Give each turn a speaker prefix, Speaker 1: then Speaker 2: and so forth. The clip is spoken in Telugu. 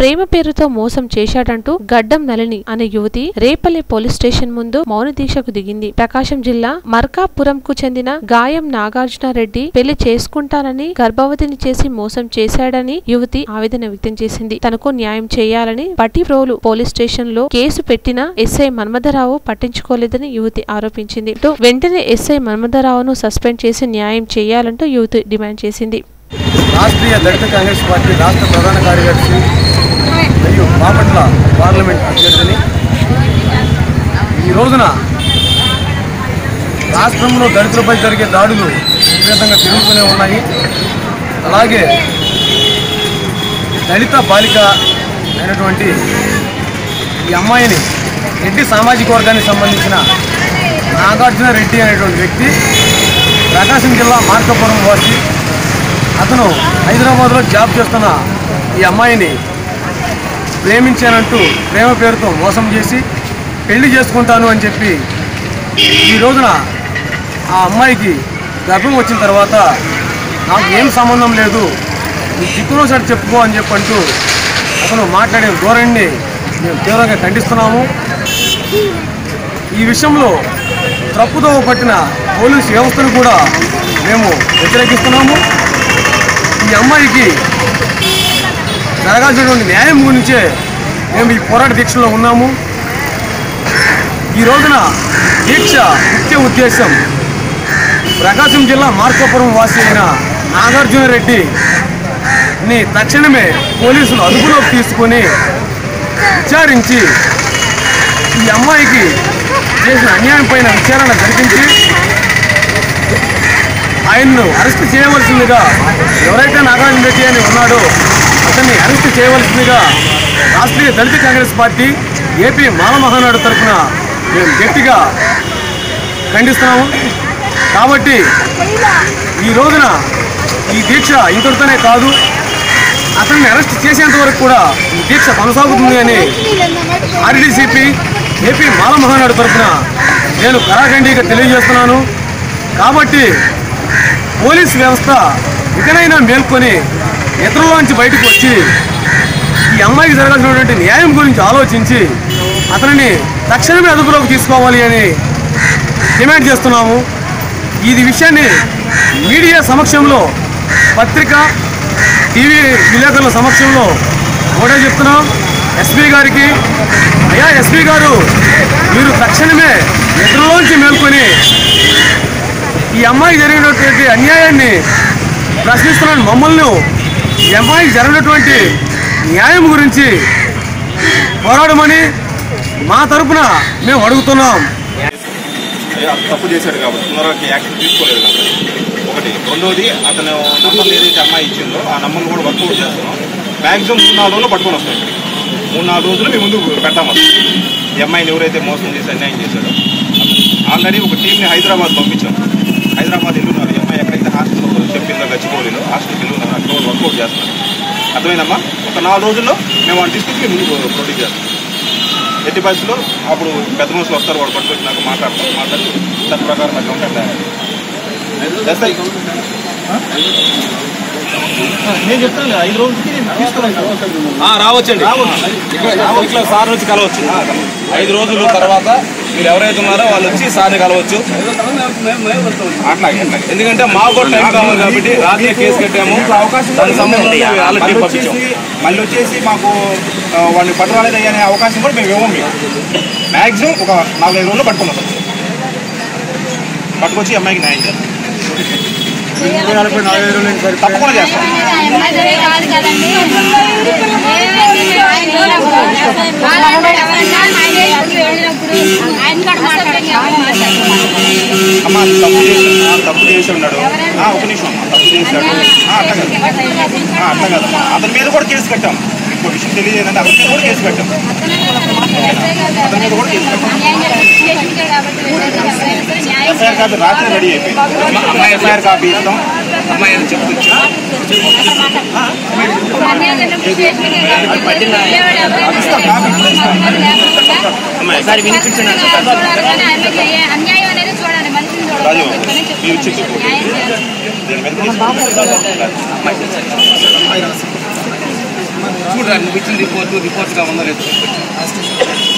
Speaker 1: ప్రేమ పేరుతో మోసం చేశాడంటూ గడ్డం నలిని అనే యువతి రేపల్లె పోలీస్ స్టేషన్ ముందు మౌన దీక్షకు దిగింది ప్రకాశం జిల్లా మర్కాపురంకు చెందిన గాయం నాగార్జున రెడ్డి పెళ్లి చేసుకుంటానని గర్భవతిని చేసి మోసం చేశాడని యువతి ఆవేదన వ్యక్తం చేసింది తనకు న్యాయం చేయాలని పట్టిప్రోలు పోలీస్ స్టేషన్ లో కేసు పెట్టిన ఎస్ఐ మన్మథరావు పట్టించుకోలేదని యువతి ఆరోపించింది ఇటు వెంటనే ఎస్ఐ మన్మథరావును సస్పెండ్ చేసి న్యాయం చేయాలంటూ యువతి డిమాండ్ చేసింది
Speaker 2: రాష్ట్రీయ దళిత కాంగ్రెస్ పార్టీ రాష్ట్ర ప్రధాన కార్యదర్శి మరియు బాపట్ల పార్లమెంట్ అభ్యర్థిని ఈ రోజున రాష్ట్రంలో దళితులపై జరిగే దాడులు విపరీతంగా తిరుగుతూనే ఉన్నాయి అలాగే దళిత బాలిక అయినటువంటి ఈ అమ్మాయిని రెడ్డి సామాజిక వర్గానికి సంబంధించిన నాగార్జున రెడ్డి అనేటువంటి వ్యక్తి ప్రకాశం జిల్లా మార్కపురం వాసి అతను హైదరాబాద్లో జాబ్ చేస్తున్న ఈ అమ్మాయిని ప్రేమించానంటూ ప్రేమ పేరుతో మోసం చేసి పెళ్లి చేసుకుంటాను అని చెప్పి ఈ రోజున ఆ అమ్మాయికి గర్భం వచ్చిన తర్వాత నాకు ఏం సంబంధం లేదు నీ దిక్కులో సరి చెప్పుకో అని చెప్పంటూ అతను మాట్లాడే ధోరణిని మేము తీవ్రంగా ఖండిస్తున్నాము ఈ విషయంలో తప్పుదోవ పట్టిన పోలీసు వ్యవస్థను కూడా మేము వ్యతిరేకిస్తున్నాము ఈ అమ్మాయికి జరగాల్సినటువంటి న్యాయం గురించే మేము ఈ పోరాట దీక్షలో ఉన్నాము ఈ రోజున దీక్ష ముఖ్య ఉద్దేశం ప్రకాశం జిల్లా మార్కాపురం వాసి అయిన నాగార్జున రెడ్డి ని తక్షణమే పోలీసులు అదుపులోకి తీసుకొని విచారించి ఈ అమ్మాయికి చేసిన అన్యాయం పైన విచారణ జరిపించి ఆయన్ను అరెస్ట్ చేయవలసిందిగా ఎవరైతే నాగార్జున రెడ్డి అని ఉన్నాడో అతన్ని అరెస్ట్ చేయవలసిందిగా Rashtriya Dalita Congress Party AP Mala Mahanadu తరఫున మేము గట్టిగా ఖండిస్తున్నాము కాబట్టి ఈ రోజున ఈ దీక్ష ఇంతటితోనే కాదు అతన్ని అరెస్ట్ చేసేంత వరకు కూడా ఈ దీక్ష కొనసాగుతుంది అని ఆర్డీసీపీ ఏపీ మాల మహానాడు తరఫున నేను కరాఖండిగా తెలియజేస్తున్నాను కాబట్టి పోలీస్ వ్యవస్థ ఇకనైనా మేల్కొని ఇతరులోంచి బయటకు వచ్చి ఈ అమ్మాయికి జరగాల్సినటువంటి న్యాయం గురించి ఆలోచించి అతనిని తక్షణమే అదుపులోకి తీసుకోవాలి అని డిమాండ్ చేస్తున్నాము ఇది విషయాన్ని మీడియా సమక్షంలో పత్రిక టీవీ విలేకరుల సమక్షంలో కూడా చెప్తున్నాం ఎస్పీ గారికి అయ్యా ఎస్పీ గారు మీరు తక్షణమే నిద్రలోంచి మేల్కొని ఈ అమ్మాయికి జరిగినటువంటి అన్యాయాన్ని ప్రశ్నిస్తున్న మమ్మల్ని ఈ అమ్మాయికి జరిగినటువంటి న్యాయం గురించి పోరాడమని మా తరపున మేము అడుగుతున్నాం
Speaker 3: అయ్యో, అతను తప్పు చేశాడు కాబట్టి పునరాకి యాక్షన్ తీసుకోలేదు కాబట్టి ఒకటి రెండోది అతను నంబర్ ఏదైతే అమ్మాయి ఇచ్చిందో ఆ నంబర్ను కూడా వర్కౌట్ చేస్తున్నాం మ్యాక్సిమం మూడు నాలుగు రోజులు పట్టుకొని వస్తాం ఇక్కడికి. మూడు నాలుగు రోజులు మేము ముందు పెడతాం అసలు ఈ అమ్మాయిని ఎవరైతే మోసం చేసి అన్యాయం చేశాడో ఆల్రెడీ ఒక టీంని హైదరాబాద్ పంపించాం హైదరాబాద్ వెళ్ళున్నారు ఈ అమ్మాయి ఎక్కడైతే హాస్టల్ చెప్పిందో గచ్చిపోలిలో హాస్టల్కి వెళ్ళున్నారు అక్కడ వాళ్ళు వర్కౌట్ చేస్తున్నారు అర్థమైందమ్మా ఒక నాలుగు రోజుల్లో మేము వాళ్ళని తీసుకొచ్చి మేము ముందు ప్రొడ్యూస్ చేస్తాం ఎట్టి పరిస్థితుల్లో అప్పుడు పెద్ద మనుషులు వస్తారు వాళ్ళు పట్టుకొచ్చి నాకు మాట్లాడతారు మాట్లాడి దాని ప్రకారం అట్లా ఉంటారు ఎస్ఐ నేను చెప్తాను ఐదు రోజులకి రావచ్చండి ఇట్లా సార్ నుంచి కలవచ్చు ఐదు రోజుల తర్వాత మీరు ఎవరైతే ఉన్నారో వాళ్ళు వచ్చి సార్ని కలవచ్చు అట్లాగే అట్లాగే. ఎందుకంటే మాకు కూడా టైం కావాలి కాబట్టి రాత్రి కేసు కట్టాము దానికి సంబంధించి ఆల్రెడీ పంపించాము మళ్ళీ వచ్చేసి మాకు ఆ, వాడిని పట్టుకోలేదు అనే అవకాశం కూడా మేము ఇవ్వము మీకు మ్యాక్సిమం ఒక నాలుగైదు రోజులు పట్టుకున్నాం పట్టుకొచ్చి ఈ అమ్మాయికి న్యాయం చేస్తాం తప్పకుండా చేస్తాం అమ్మ తప్పు చేసి ఆ, తప్పు చేసి ఉన్నాడు ఆ, ఒక నిమిషం అమ్మ తప్పు చేశాడు ఆ, అట్లా కాదు ఆ, అట్లా కాదమ్మా అతని మీద కూడా కేసు కట్టాం ఇంకో విషయం తెలియదు అతని మీద కూడా కేసు కట్టాం అతని మీద కూడా కేసు కట్టాం ఎఫ్ఐఆర్ కాపీ రాత్రి రెడీ అయిపోయింది అమ్మాయి ఎఫ్ఐఆర్ కాపీ ఇస్తాం అమ్మాయి అని చెప్తూ ఇచ్చాం.
Speaker 4: ఒకసారి వినిపించండి అన్యాయం అనేది చూడాలి మనిషిని
Speaker 3: రాజు
Speaker 4: చూడాలి
Speaker 3: మీరు చెప్పి
Speaker 4: న్యాయం చేయాలి
Speaker 3: దీని మీద తీసుకుంటే
Speaker 5: చూడరా నువ్వు ఇచ్చిన రిపోర్టు రిపోర్ట్గా ఉందా లేదు